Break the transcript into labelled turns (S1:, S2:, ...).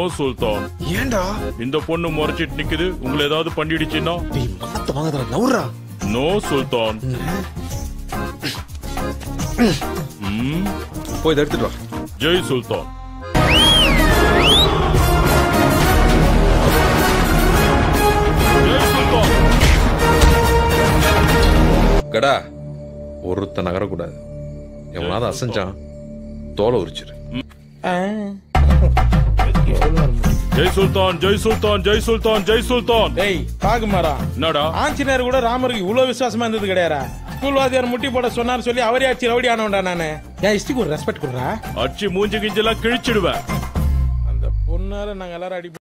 S1: சுல்தான்
S2: ஏன்டா
S1: இந்த பொண்ணு முறைச்சிட்டு நிக்குது உங்களை ஏதாவது பண்ணிடுச்சுன்னா
S2: டேய் மாத்த வாங்கடா நவுறா
S1: நோ சுல்தான் ம்,
S2: போய் இதை எடுத்துட்டு வா
S1: ஜெய் சுல்தான் ஜெய் சுல்தான்
S2: கடா ஒருத்த நகரக்கூடாது எவனாவது அசைஞ்சான் தோலை உரிச்சிரு
S1: ஜெய் சுல்தான் ஜெய் சுல்தான் ஜெய் சுல்தான் ஜெய் சுல்தான்
S3: டேய் பாக்கு மரம்
S1: என்னடா
S3: ஆஞ்சநேயர் கூட ராமருக்கு இவ்வளவு விசுவாசமா இருந்தது கிடையாதா ஸ்கூல் வாத்தியார் முட்டி போட சொன்னார் சொல்லி அவரே ஆச்சு ரவுடி ஆனவன்டா நானு என் இஷ்டிக்கு ஒரு ரெஸ்பெக்ட் கொடுறா
S1: அச்சி மூஞ்சி கிஞ்செல்லாம் கிழிச்சிடுவேன்
S3: அந்த பொண்ணால நாங்க எல்லாரும் அடி